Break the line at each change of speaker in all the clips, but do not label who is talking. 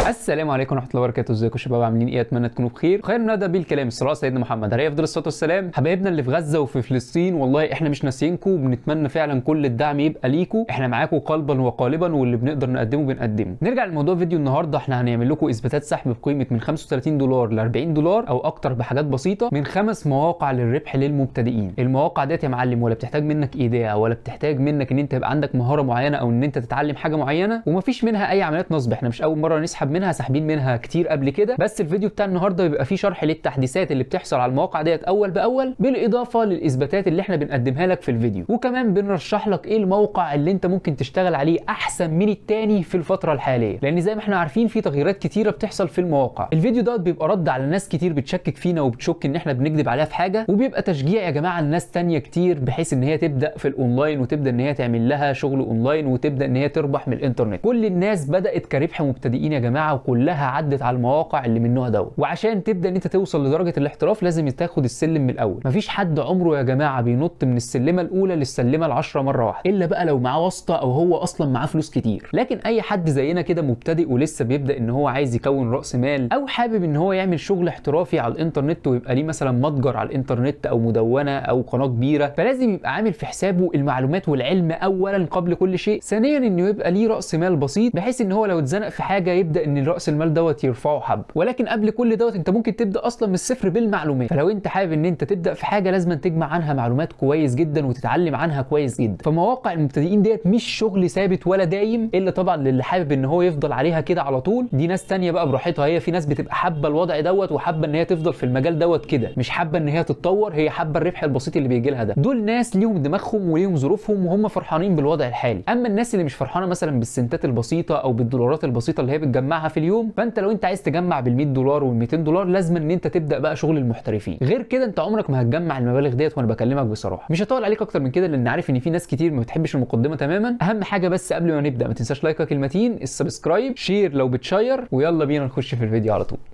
السلام عليكم ورحمه الله وبركاته ازيكم يا شباب عاملين ايه اتمنى تكونوا بخير خلينا نبدا بالكلام الصلاه على سيدنا محمد عليه افضل الصلاه والسلام حبايبنا اللي في غزه وفي فلسطين والله احنا مش ناسيينكم وبنتمنى فعلا كل الدعم يبقى ليكم احنا معاكم قلبا وقالبا واللي بنقدر نقدمه بنقدمه نرجع لموضوع فيديو النهارده احنا هنعمل لكم اثباتات سحب بقيمه من 35 دولار ل 40 دولار او اكتر بحاجات بسيطه من خمس مواقع للربح للمبتدئين المواقع ديت يا معلم ولا بتحتاج منك ايداع ولا بتحتاج منك ان انت يبقى عندك مهاره معينه او ان انت تتعلم حاجه معينه ومفيش منها اي عمليات نصب احنا مش اول مره نسحب منها ساحبين منها كتير قبل كده بس الفيديو بتاع النهارده بيبقى فيه شرح للتحديثات اللي بتحصل على المواقع ديت اول باول بالاضافه للاثباتات اللي احنا بنقدمها لك في الفيديو وكمان بنرشح لك ايه الموقع اللي انت ممكن تشتغل عليه احسن من التاني في الفتره الحاليه لان زي ما احنا عارفين في تغييرات كتيره بتحصل في المواقع الفيديو دوت بيبقى رد على ناس كتير بتشكك فينا وبتشك ان احنا بنكذب عليها في حاجه وبيبقى تشجيع يا جماعه لناس تانية كتير بحيث ان هي تبدا في الاونلاين وتبدا ان هي تعمل لها شغل اونلاين وتبدا ان هي تربح من الانترنت كل الناس بدات كربح مبتدئين يا جماعه وكلها عدت على المواقع اللي من النوع دوت وعشان تبدا ان انت توصل لدرجه الاحتراف لازم تاخد السلم من الاول مفيش حد عمره يا جماعه بينط من السلمه الاولى للسلمه العشرة مره واحده الا بقى لو معاه واسطه او هو اصلا معاه فلوس كتير لكن اي حد زينا كده مبتدئ ولسه بيبدا ان هو عايز يكون راس مال او حابب ان هو يعمل شغل احترافي على الانترنت ويبقى ليه مثلا متجر على الانترنت او مدونه او قناه كبيره فلازم يبقى عامل في حسابه المعلومات والعلم اولا قبل كل شيء ثانيا انه يبقى ليه راس مال بسيط بحيث ان هو لو اتزنق في حاجه يبدا ان راس المال دوت يرفعه حب ولكن قبل كل دوت انت ممكن تبدا اصلا من الصفر بالمعلومات فلو انت حابب ان انت تبدا في حاجه لازم تجمع عنها معلومات كويس جدا وتتعلم عنها كويس جدا فمواقع المبتدئين ديت مش شغل ثابت ولا دايم الا طبعا للي حابب ان هو يفضل عليها كده على طول دي ناس تانية بقى براحتها هي في ناس بتبقى حابه الوضع دوت وحابه ان هي تفضل في المجال دوت كده مش حابه ان هي تتطور هي حابه الربح البسيط اللي بيجي لها ده دول ناس ليهم دماغهم وليهم ظروفهم وهم فرحانين بالوضع الحالي اما الناس اللي مش فرحانه مثلا بالسنتات البسيطه او بالدولارات البسيطه اللي هي بتجمعها في اليوم فانت لو انت عايز تجمع بال100 دولار وال200 دولار لازم ان انت تبدا بقى شغل المحترفين غير كده انت عمرك ما هتجمع المبالغ ديت وانا بكلمك بصراحه مش هطول عليك اكتر من كده لان عارف ان في ناس كتير ما بتحبش المقدمه تماما اهم حاجه بس قبل ما نبدا ما تنساش لايكك المتين السبسكرايب شير لو بتشير ويلا بينا نخش في الفيديو على طول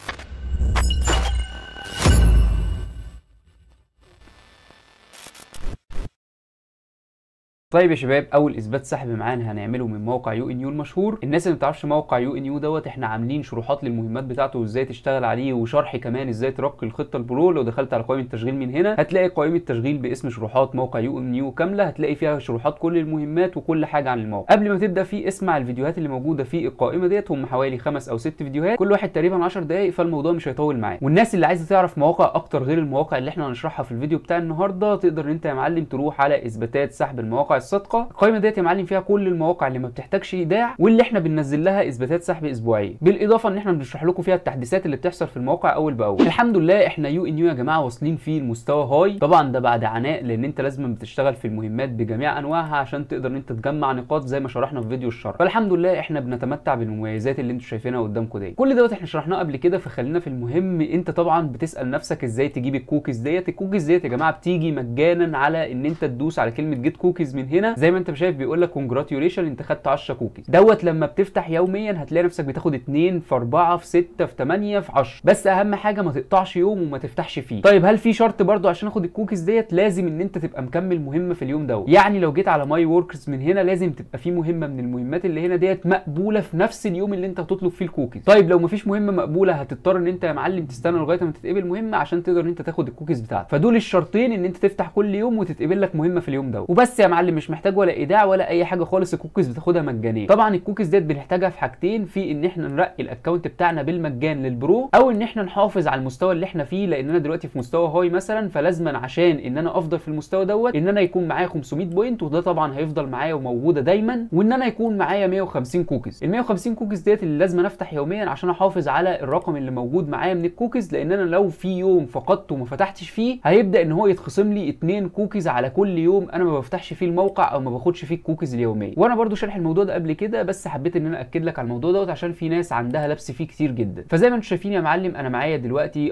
طيب يا شباب اول اثبات سحب معانا هنعمله من موقع يو ان يو المشهور الناس اللي ما تعرفش موقع يو ان يو دوت احنا عاملين شروحات للمهمات بتاعته وازاي تشتغل عليه وشرح كمان ازاي ترقي الخطه البرو لو دخلت على قائمه التشغيل من هنا هتلاقي قائمه تشغيل باسم شروحات موقع يو ان يو كامله هتلاقي فيها شروحات كل المهمات وكل حاجه عن الموقع قبل ما تبدا فيه اسمع الفيديوهات اللي موجوده في القائمه ديت هم حوالي خمس او ست فيديوهات كل واحد تقريبا 10 دقائق فالموضوع مش هيطول معاك والناس اللي عايزه تعرف مواقع اكتر غير المواقع اللي احنا هنشرحها في الفيديو بتاع النهارده تقدر ان انت يا معلم تروح على اثباتات سحب المواقع الصادقه القائمه ديت يا معلم فيها كل المواقع اللي ما بتحتاجش ايداع واللي احنا بننزل لها اثباتات سحب اسبوعيه بالاضافه ان احنا بنشرح لكم فيها التحديثات اللي بتحصل في المواقع اول باول الحمد لله احنا يو ان يو يا جماعه واصلين فيه المستوى هاي طبعا ده بعد عناء لان انت لازم بتشتغل في المهمات بجميع انواعها عشان تقدر ان انت تجمع نقاط زي ما شرحنا في فيديو الشرح فالحمد لله احنا بنتمتع بالمميزات اللي انتم شايفينها قدامكم دي كل دوت احنا شرحناه قبل كده فخلينا في المهم انت طبعا بتسال نفسك ازاي تجيب الكوكيز ديت الكوكيز ديت يا جماعه بتيجي مجانا على ان انت تدوس على كلمه جيت كوكيز من هنا زي ما انت شايف بيقول لك كونجراتيوليشن انت خدت 10 كوكيز دوت لما بتفتح يوميا هتلاقي نفسك بتاخد 2 في 4 في 6 في 8 في 10 بس اهم حاجه ما تقطعش يوم وما تفتحش فيه طيب هل في شرط برضو عشان اخد الكوكيز ديت لازم ان انت تبقى مكمل مهمه في اليوم دوت يعني لو جيت على ماي وركرز من هنا لازم تبقى في مهمه من المهمات اللي هنا ديت مقبوله في نفس اليوم اللي انت هتطلب فيه الكوكيز طيب لو مفيش مهمه مقبوله هتضطر ان انت يا معلم تستنى لغايه ما تتقبل مهمه عشان تقدر ان انت تاخد الكوكيز بتاعتك فدول الشرطين ان انت تفتح كل يوم وتتقبل لك مهمه في اليوم دوت وبس يا معلم مش محتاج ولا ايداع ولا اي حاجه خالص الكوكيز بتاخدها مجانيه طبعا الكوكيز ديت بنحتاجها في حاجتين في ان احنا نرقي الاكونت بتاعنا بالمجان للبرو او ان احنا نحافظ على المستوى اللي احنا فيه لان انا دلوقتي في مستوى هاي مثلا فلازما عشان ان انا افضل في المستوى دوت ان انا يكون معايا 500 بوينت وده طبعا هيفضل معايا وموجوده دايما وان انا يكون معايا 150 كوكيز ال 150 كوكيز ديت اللي لازم افتح يوميا عشان احافظ على الرقم اللي موجود معايا من الكوكيز لان انا لو في يوم فقدته وما فتحتش فيه هيبدا ان هو يتخصم لي 2 كوكيز على كل يوم انا ما بفتحش فيه الموقع او ما باخدش فيه الكوكيز اليوميه وانا برضو شارح الموضوع ده قبل كده بس حبيت ان انا اكد لك على الموضوع دوت عشان في ناس عندها لبس فيه كتير جدا فزي ما انتم شايفين يا معلم انا معايا دلوقتي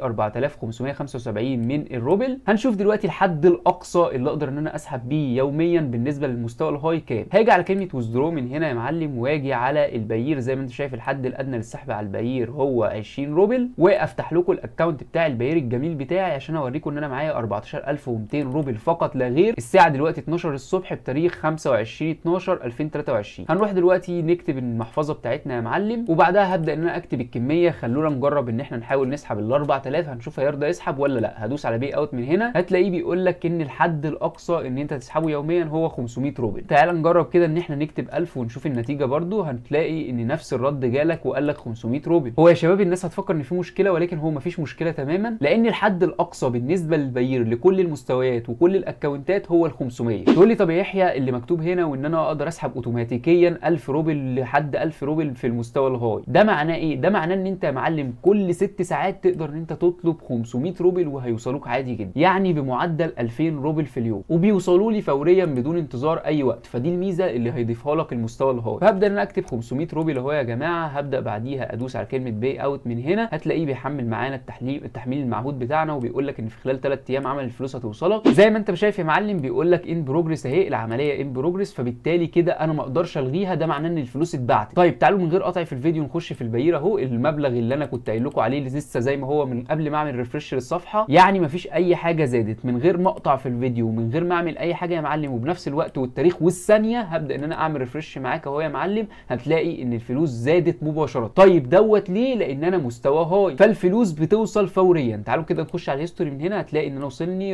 4575 من الروبل هنشوف دلوقتي الحد الاقصى اللي اقدر ان انا اسحب بيه يوميا بالنسبه للمستوى الهاي كام هاجي على كلمه ويزدرو من هنا يا معلم واجي على الباير زي ما انت شايف الحد الادنى للسحب على الباير هو 20 روبل وافتح لكم الاكونت بتاع الباير الجميل بتاعي عشان اوريكم ان انا معايا 14200 روبل فقط لا غير الساعه دلوقتي 12 الصبح ب بتاريخ 25 12 2023 هنروح دلوقتي نكتب المحفظه بتاعتنا يا معلم وبعدها هبدا ان انا اكتب الكميه خلونا نجرب ان احنا نحاول نسحب ال 4000 هنشوف هيرضى يسحب ولا لا هدوس على بي اوت من هنا هتلاقيه بيقول لك ان الحد الاقصى ان انت تسحبه يوميا هو 500 روبل تعال نجرب كده ان احنا نكتب 1000 ونشوف النتيجه برده هتلاقي ان نفس الرد جالك وقال لك 500 روبل هو يا شباب الناس هتفكر ان في مشكله ولكن هو مفيش مشكله تماما لان الحد الاقصى بالنسبه للبير لكل المستويات وكل الاكونتات هو ال 500 تقول لي طب يا يحيى اللي مكتوب هنا وان انا اقدر اسحب اوتوماتيكيا 1000 روبل لحد 1000 روبل في المستوى الهاي ده معناه ايه ده معناه ان انت يا معلم كل 6 ساعات تقدر ان انت تطلب 500 روبل وهيوصلوك عادي جدا يعني بمعدل 2000 روبل في اليوم وبيوصلوا لي فوريا بدون انتظار اي وقت فدي الميزه اللي هيضيفها لك المستوى الهاي فهبدا ان انا اكتب 500 روبل اهو يا جماعه هبدا بعديها ادوس على كلمه باي اوت من هنا هتلاقيه بيحمل معانا التحليل التحميل المعهود بتاعنا وبيقول لك ان في خلال 3 ايام عمل الفلوس هتوصلك زي ما انت شايف يا معلم بيقول لك ان بروجريس اهي العمليه ان بروجريس فبالتالي كده انا ما اقدرش الغيها ده معناه ان الفلوس اتبعتت طيب تعالوا من غير قطع في الفيديو نخش في البير اهو المبلغ اللي انا كنت قايل لكم عليه لسه زي ما هو من قبل ما اعمل ريفرش للصفحه يعني ما فيش اي حاجه زادت من غير ما اقطع في الفيديو ومن غير ما اعمل اي حاجه يا معلم وبنفس الوقت والتاريخ والثانيه هبدا ان انا اعمل ريفرش معاك اهو يا معلم هتلاقي ان الفلوس زادت مباشره طيب دوت ليه لان انا مستوى هاي فالفلوس بتوصل فوريا تعالوا كده نخش على الهيستوري من هنا هتلاقي ان انا وصلني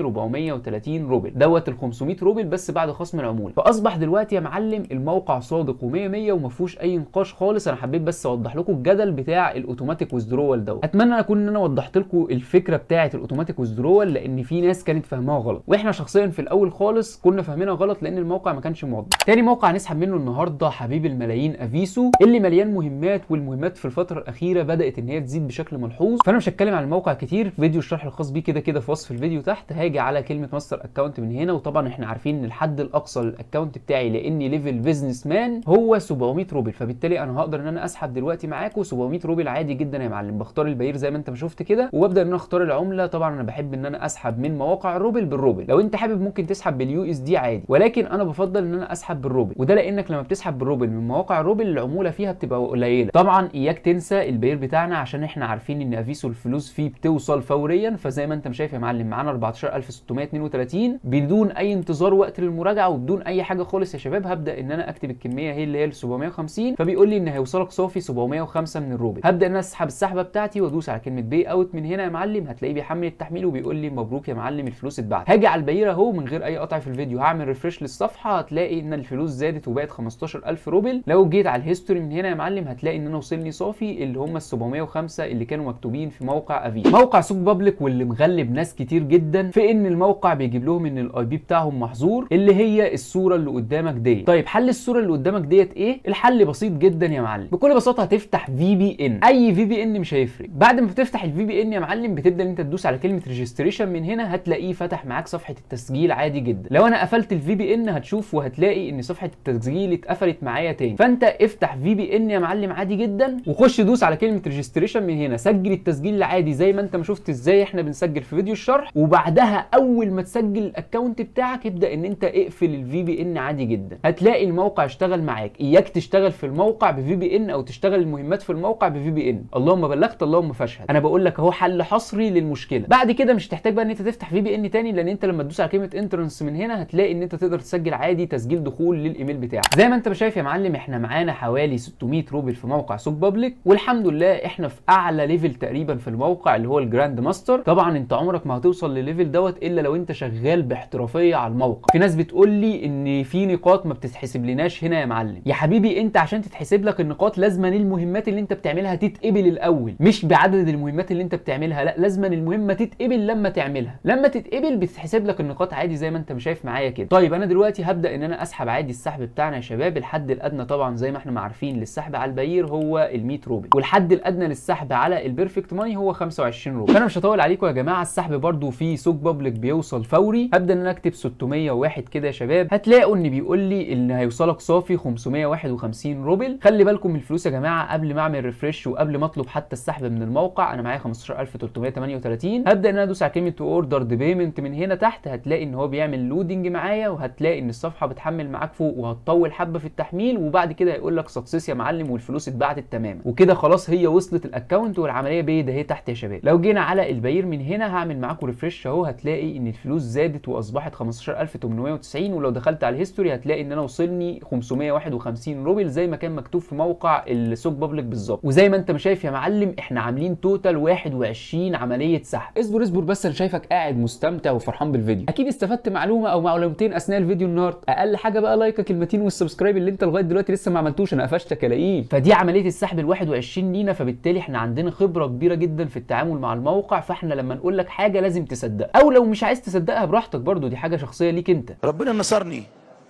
430 روبل دوت ال 500 روبل بس بعد خصم العموله فاصبح دلوقتي يا معلم الموقع صادق و100 100 وما فيهوش اي نقاش خالص انا حبيت بس اوضح لكم الجدل بتاع الاوتوماتيك ويزدرول دوت اتمنى اكون ان انا وضحت لكم الفكره بتاعه الاوتوماتيك ويزدرول لان في ناس كانت فاهماها غلط واحنا شخصيا في الاول خالص كنا فاهمينها غلط لان الموقع ما كانش موضح تاني موقع هنسحب منه النهارده حبيب الملايين افيسو اللي مليان مهمات والمهمات في الفتره الاخيره بدات ان هي تزيد بشكل ملحوظ فانا مش هتكلم عن الموقع كتير فيديو الشرح الخاص بيه كده كده في وصف الفيديو تحت هاجي على كلمه ماستر اكونت من هنا وطبعا احنا عارفين ان الحد الاقصى للاكونت بتاعي لاني ليفل بزنس مان هو 700 روبل فبالتالي انا هقدر ان انا اسحب دلوقتي معاكم 700 روبل عادي جدا يا معلم بختار البير زي ما انت ما شفت كده وببدا ان انا اختار العمله طبعا انا بحب ان انا اسحب من مواقع الروبل بالروبل لو انت حابب ممكن تسحب باليو اس دي عادي ولكن انا بفضل ان انا اسحب بالروبل وده لانك لما بتسحب بالروبل من مواقع الروبل العموله فيها بتبقى قليله طبعا اياك تنسى البير بتاعنا عشان احنا عارفين ان افيسو الفلوس فيه بتوصل فوريا فزي ما انت ما شايف يا معلم معانا 14632 بدون اي انتظار وقت للمراجعه وبدون اي حاجه خالص يا شباب هبدا ان انا اكتب الكميه هي اللي هي ال 750 فبيقول لي ان هيوصلك صافي 705 من الروبل هبدا ان انا اسحب السحبه بتاعتي وادوس على كلمه بي اوت من هنا يا معلم هتلاقيه بيحمل التحميل وبيقول لي مبروك يا معلم الفلوس اتبعت هاجي على البير اهو من غير اي قطع في الفيديو هعمل ريفرش للصفحه هتلاقي ان الفلوس زادت وبقت 15000 روبل لو جيت على الهيستوري من هنا يا معلم هتلاقي ان انا وصلني صافي اللي هم ال 705 اللي كانوا مكتوبين في موقع افي موقع سوق بابليك واللي مغلب ناس كتير جدا في ان الموقع بيجيب لهم ان الاي بي بتاعهم محظور اللي هي الصوره اللي قدامك ديت طيب حل الصوره اللي قدامك ديت ايه الحل بسيط جدا يا معلم بكل بساطه هتفتح في بي ان اي في بي ان مش هيفرق بعد ما بتفتح الفي بي ان يا معلم بتبدا ان انت تدوس على كلمه ريجستريشن من هنا هتلاقيه فتح معاك صفحه التسجيل عادي جدا لو انا قفلت الفي بي ان هتشوف وهتلاقي ان صفحه التسجيل اتقفلت معايا تاني فانت افتح في بي ان يا معلم عادي جدا وخش دوس على كلمه ريجستريشن من هنا سجل التسجيل العادي زي ما انت ما شفت ازاي احنا بنسجل في فيديو الشرح وبعدها اول ما تسجل الاكونت بتاعك ابدا ان انت اقفل الفي بي ان عادي جدا هتلاقي الموقع اشتغل معاك اياك تشتغل في الموقع بفي بي ان او تشتغل المهمات في الموقع بفي بي ان اللهم بلغت اللهم فاشهد انا بقول لك اهو حل حصري للمشكله بعد كده مش تحتاج بقى ان انت تفتح في بي ان تاني لان انت لما تدوس على كلمه انترنس من هنا هتلاقي ان انت تقدر تسجل عادي تسجيل دخول للايميل بتاعك زي ما انت شايف يا معلم احنا معانا حوالي 600 روبل في موقع سوق بابليك والحمد لله احنا في اعلى ليفل تقريبا في الموقع اللي هو الجراند ماستر طبعا انت عمرك ما هتوصل لليفل دوت الا لو انت شغال باحترافيه على الموقع في ناس بتقول لي ان في نقاط ما بتتحسب لناش هنا يا معلم يا حبيبي انت عشان تتحسب لك النقاط لازما المهمات اللي انت بتعملها تتقبل الاول مش بعدد المهمات اللي انت بتعملها لا لازما المهمه تتقبل لما تعملها لما تتقبل بتتحسب لك النقاط عادي زي ما انت شايف معايا كده طيب انا دلوقتي هبدا ان انا اسحب عادي السحب بتاعنا يا شباب الحد الادنى طبعا زي ما احنا ما عارفين للسحب على البير هو ال 100 روبل والحد الادنى للسحب على البيرفكت ماني هو 25 روبل فانا مش هطول عليكم يا جماعه السحب برده في سوق بابليك بيوصل فوري هبدا ان انا اكتب 601 كده يا شباب هتلاقوا ان بيقول لي ان هيوصلك صافي 551 روبل خلي بالكم من الفلوس يا جماعه قبل ما اعمل ريفرش وقبل ما اطلب حتى السحب من الموقع انا معايا 15338 هبدا ان انا ادوس على كلمه اوردر بيمنت من هنا تحت هتلاقي ان هو بيعمل لودنج معايا وهتلاقي ان الصفحه بتحمل معاك فوق وهتطول حبه في التحميل وبعد كده هيقول لك سكسس يا معلم والفلوس اتبعتت تماما وكده خلاص هي وصلت الاكونت والعمليه بيض اهي تحت يا شباب لو جينا على البير من هنا هعمل معاكم ريفرش اهو هتلاقي ان الفلوس زادت واصبحت 15890 ولو دخلت على الهيستوري هتلاقي ان انا وصلني 551 روبل زي ما كان مكتوب في موقع السوق بابليك بالظبط وزي ما انت ما شايف يا معلم احنا عاملين توتال 21 عمليه سحب اصبر اصبر بس انا شايفك قاعد مستمتع وفرحان بالفيديو اكيد استفدت معلومه او معلومتين اثناء الفيديو النهارده اقل حاجه بقى لايكك المتين والسبسكرايب اللي انت لغايه دلوقتي لسه ما عملتوش انا قفشتك الاقيه فدي عمليه السحب ال 21 لينا فبالتالي احنا عندنا خبره كبيره جدا في التعامل مع الموقع فاحنا لما نقول لك حاجه لازم تصدقها او لو مش عايز تصدقها براحتك برضو دي حاجه شخصيه ليك انت
ربنا نصرني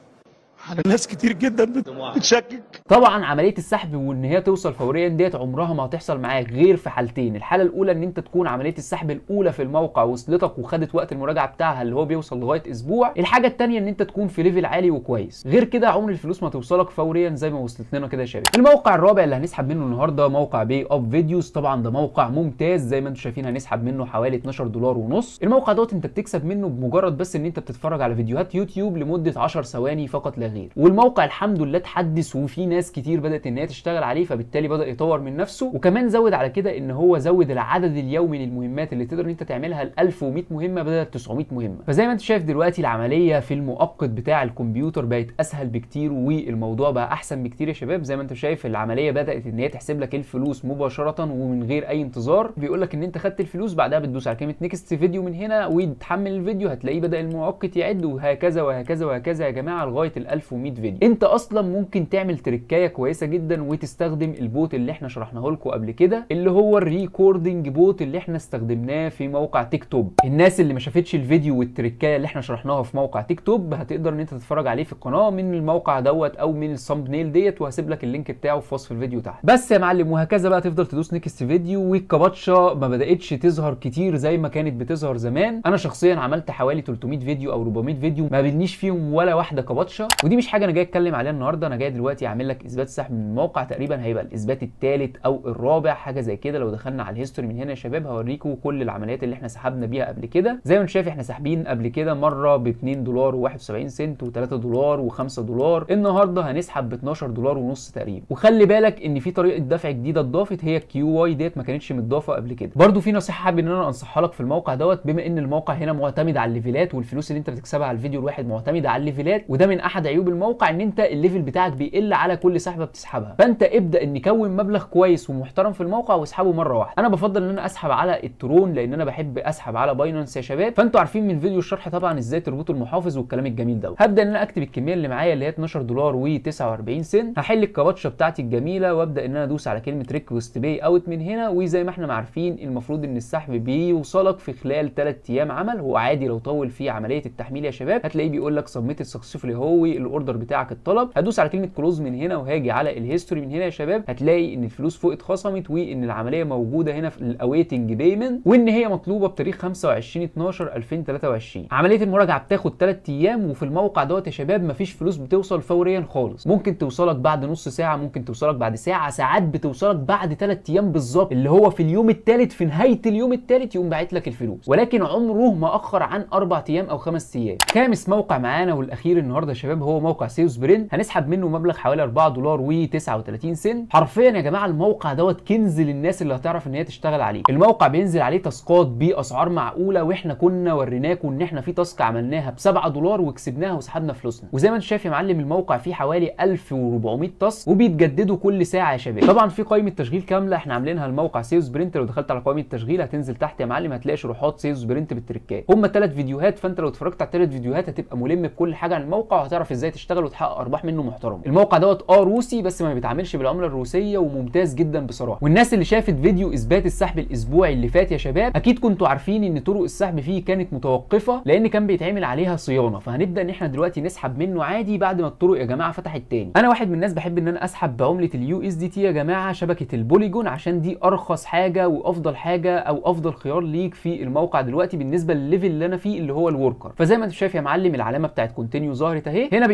على ناس كتير جدا بت- بتشكك
طبعا عمليه السحب وان هي توصل فوريا ديت عمرها ما هتحصل معاك غير في حالتين الحاله الاولى ان انت تكون عمليه السحب الاولى في الموقع وصلتك وخدت وقت المراجعه بتاعها اللي هو بيوصل لغايه اسبوع الحاجه الثانيه ان انت تكون في ليفل عالي وكويس غير كده عمر الفلوس ما توصلك فوريا زي ما وصلت لنا كده يا شباب الموقع الرابع اللي هنسحب منه النهارده موقع بي اب فيديوز طبعا ده موقع ممتاز زي ما انتم شايفين هنسحب منه حوالي 12 دولار ونص الموقع دوت انت بتكسب منه بمجرد بس ان انت بتتفرج على فيديوهات يوتيوب لمده 10 ثواني فقط لا غير والموقع الحمد لله اتحدث وفي ناس كتير بدات ان هي تشتغل عليه فبالتالي بدا يطور من نفسه وكمان زود على كده ان هو زود العدد اليومي للمهمات اللي تقدر ان انت تعملها ل 1100 مهمه بدل 900 مهمه فزي ما انت شايف دلوقتي العمليه في المؤقت بتاع الكمبيوتر بقت اسهل بكتير والموضوع بقى احسن بكتير يا شباب زي ما انت شايف العمليه بدات ان هي تحسب لك الفلوس مباشره ومن غير اي انتظار بيقول لك ان انت خدت الفلوس بعدها بتدوس على كلمه نيكست فيديو من هنا وتحمل الفيديو هتلاقيه بدا المؤقت يعد وهكذا وهكذا وهكذا يا جماعه لغايه ال 1100 فيديو انت اصلا ممكن تعمل تريكايه كويسه جدا وتستخدم البوت اللي احنا شرحناه لكم قبل كده اللي هو الريكوردنج بوت اللي احنا استخدمناه في موقع تيك توب الناس اللي ما شافتش الفيديو والتريكايه اللي احنا شرحناها في موقع تيك توب هتقدر ان انت تتفرج عليه في القناه من الموقع دوت او من الثامب ديت وهسيب لك اللينك بتاعه في وصف الفيديو تحت بس يا معلم وهكذا بقى تفضل تدوس نيكست فيديو والكباتشا ما بداتش تظهر كتير زي ما كانت بتظهر زمان انا شخصيا عملت حوالي 300 فيديو او 400 فيديو ما بينيش فيهم ولا واحده كباتشا ودي مش حاجه انا جاي اتكلم عليها النهارده انا جاي دلوقتي اعمل لك اثبات سحب من الموقع تقريبا هيبقى الاثبات الثالث او الرابع حاجه زي كده لو دخلنا على الهيستوري من هنا يا شباب هوريكم كل العمليات اللي احنا سحبنا بيها قبل كده زي ما انت شايف احنا ساحبين قبل كده مره ب 2 دولار و71 سنت و3 دولار و5 دولار النهارده هنسحب ب 12 دولار ونص تقريبا وخلي بالك ان في طريقه دفع جديده اتضافت هي الكيو واي ديت ما كانتش متضافه قبل كده برده في نصيحه حابب ان انا انصحها لك في الموقع دوت بما ان الموقع هنا معتمد على الليفلات والفلوس اللي انت بتكسبها على الفيديو الواحد معتمده على الليفلات وده من احد عيوب الموقع ان انت الليفل بتاعك بيقل على كل سحبه بتسحبها فانت ابدا ان كون مبلغ كويس ومحترم في الموقع واسحبه مره واحده انا بفضل ان انا اسحب على الترون لان انا بحب اسحب على باينانس يا شباب فانتوا عارفين من فيديو الشرح طبعا ازاي تربطوا المحافظ والكلام الجميل ده هبدا ان انا اكتب الكميه اللي معايا اللي هي 12 دولار و49 سنت هحل الكباتشه بتاعتي الجميله وابدا ان انا ادوس على كلمه ريكوست باي اوت من هنا وزي ما احنا عارفين المفروض ان السحب بيوصلك في خلال 3 ايام عمل هو عادي لو طول فيه عمليه التحميل يا شباب هتلاقيه بيقول لك سبميت سكسسفولي هو الاوردر بتاعك اتطلب هدوس على كلمه كلوز من هنا وهاجي على الهيستوري من هنا يا شباب هتلاقي ان الفلوس فوق اتخصمت وان العمليه موجوده هنا في الاويتنج بيمنت وان هي مطلوبه بتاريخ 25 12 2023 عمليه المراجعه بتاخد 3 ايام وفي الموقع دوت يا شباب مفيش فلوس بتوصل فوريا خالص ممكن توصلك بعد نص ساعه ممكن توصلك بعد ساعه ساعات بتوصلك بعد 3 ايام بالظبط اللي هو في اليوم الثالث في نهايه اليوم الثالث يقوم باعت لك الفلوس ولكن عمره ما اخر عن 4 ايام او 5 ايام خامس موقع معانا والاخير النهارده يا شباب هو موقع سيوس برنت هنسحب منه مبلغ حوالي 4 دولار و39 سنت حرفيا يا جماعه الموقع دوت كنز للناس اللي هتعرف ان هي تشتغل عليه الموقع بينزل عليه تاسكات باسعار معقوله واحنا كنا وريناكم ان احنا في تاسك عملناها ب 7 دولار وكسبناها وسحبنا فلوسنا وزي ما انت شايف يا معلم الموقع فيه حوالي 1400 تاسك وبيتجددوا كل ساعه يا شباب طبعا في قائمه تشغيل كامله احنا عاملينها الموقع سيوس برنت لو دخلت على قائمه التشغيل هتنزل تحت يا معلم هتلاقي شروحات سيوس برنت بالتركات هم ثلاث فيديوهات فانت لو اتفرجت على الثلاث فيديوهات هتبقى ملم بكل حاجه عن الموقع وهتعرف ازاي تشتغل وتحقق ارباح منه محترمه الموقع دوت اه روسي بس ما بيتعاملش بالعمله الروسيه وممتاز جدا بصراحه والناس اللي شافت فيديو اثبات السحب الاسبوعي اللي فات يا شباب اكيد كنتوا عارفين ان طرق السحب فيه كانت متوقفه لان كان بيتعمل عليها صيانه فهنبدا ان احنا دلوقتي نسحب منه عادي بعد ما الطرق يا جماعه فتحت تاني انا واحد من الناس بحب ان انا اسحب بعمله اليو اس دي تي يا جماعه شبكه البوليجون عشان دي ارخص حاجه وافضل حاجه او افضل خيار ليك في الموقع دلوقتي بالنسبه للليفل اللي انا فيه اللي هو الوركر فزي ما انت شايف يا معلم العلامه بتاعت كونتينيو ظهرت اهي هنا بيقول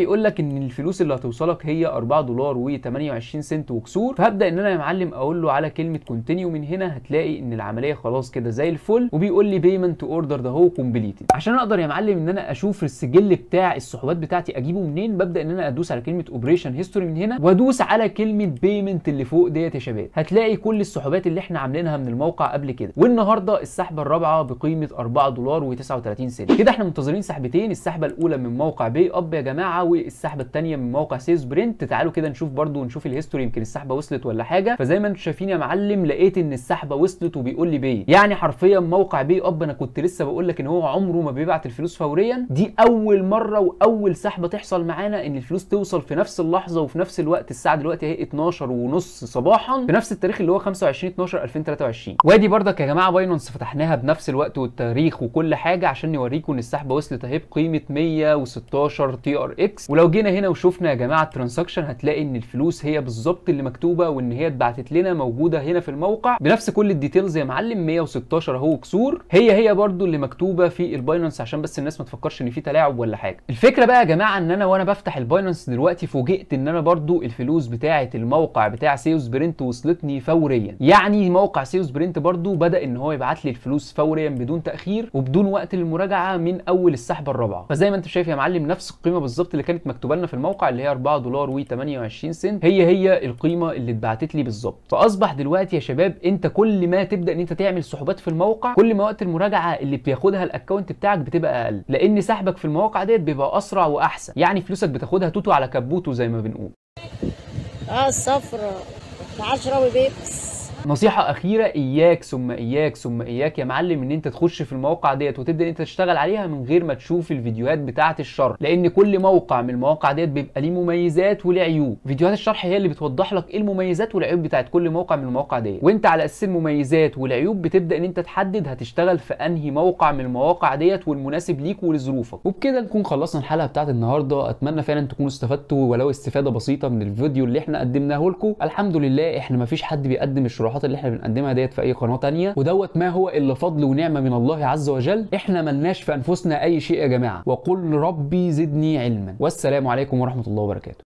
بيقول لك ان الفلوس اللي هتوصلك هي 4 دولار و28 سنت وكسور فهبدا ان انا يا معلم اقول له على كلمه كونتينيو من هنا هتلاقي ان العمليه خلاص كده زي الفل وبيقول لي بيمنت اوردر ده هو كومبليتد عشان اقدر يا معلم ان انا اشوف السجل بتاع السحوبات بتاعتي اجيبه منين ببدا ان انا ادوس على كلمه اوبريشن هيستوري من هنا وادوس على كلمه بيمنت اللي فوق ديت يا شباب هتلاقي كل السحوبات اللي احنا عاملينها من الموقع قبل كده والنهارده السحبه الرابعه بقيمه 4 دولار و39 سنت كده احنا منتظرين سحبتين السحبه الاولى من موقع بي اب يا جماعه والسحبه الثانيه من موقع سيلز برنت تعالوا كده نشوف برده ونشوف الهيستوري يمكن السحبه وصلت ولا حاجه فزي ما انتم شايفين يا معلم لقيت ان السحبه وصلت وبيقول لي بي يعني حرفيا موقع بي اب انا كنت لسه بقول لك ان هو عمره ما بيبعت الفلوس فوريا دي اول مره واول سحبه تحصل معانا ان الفلوس توصل في نفس اللحظه وفي نفس الوقت الساعه دلوقتي اهي 12 ونص صباحا في نفس التاريخ اللي هو 25 12 2023 وادي برضك يا جماعه باينانس فتحناها بنفس الوقت والتاريخ وكل حاجه عشان نوريكم ان السحبه وصلت اهي بقيمه 116 تي ار اكس ولو جينا هنا وشفنا يا جماعه الترانزاكشن هتلاقي ان الفلوس هي بالظبط اللي مكتوبه وان هي اتبعتت لنا موجوده هنا في الموقع بنفس كل الديتيلز يا معلم 116 اهو كسور هي هي برضو اللي مكتوبه في الباينانس عشان بس الناس ما تفكرش ان في تلاعب ولا حاجه الفكره بقى يا جماعه ان انا وانا بفتح الباينانس دلوقتي فوجئت ان انا برضو الفلوس بتاعه الموقع بتاع سيوس برنت وصلتني فوريا يعني موقع سيوس برنت برضو بدا ان هو يبعت لي الفلوس فوريا بدون تاخير وبدون وقت للمراجعه من اول السحبه الرابعه فزي ما انت شايف يا معلم نفس القيمه بالظبط اللي كانت مكتوبه لنا في الموقع اللي هي 4 دولار و28 سنت هي هي القيمه اللي اتبعتت لي بالظبط فاصبح دلوقتي يا شباب انت كل ما تبدا ان انت تعمل سحوبات في الموقع كل ما وقت المراجعه اللي بتاخدها الاكونت بتاعك بتبقى اقل لان سحبك في المواقع ديت بيبقى اسرع واحسن يعني فلوسك بتاخدها توتو على كبوته زي ما بنقول
اه الصفرة تعال اشربي بيبس
نصيحة أخيرة إياك ثم إياك ثم إياك يا معلم إن أنت تخش في المواقع ديت وتبدأ إن أنت تشتغل عليها من غير ما تشوف الفيديوهات بتاعة الشرح، لأن كل موقع من المواقع ديت بيبقى ليه مميزات وليه عيوب، فيديوهات الشرح هي اللي بتوضح لك إيه المميزات والعيوب بتاعة كل موقع من المواقع ديت، وأنت على أساس المميزات والعيوب بتبدأ إن أنت تحدد هتشتغل في أنهي موقع من المواقع ديت والمناسب ليك ولظروفك، وبكده نكون خلصنا الحلقة بتاعة النهاردة، أتمنى فعلا تكونوا استفدتوا ولو استفادة بسيطة من الفيديو اللي إحنا قدمناه لكم، الحمد لله إحنا مفيش حد بيقدم الشروحات اللي إحنا بنقدمها ديت في اي قناه تانية ودوت ما هو الا فضل ونعمه من الله عز وجل احنا ملناش في انفسنا اي شيء يا جماعه وقل ربي زدني علما والسلام عليكم ورحمه الله وبركاته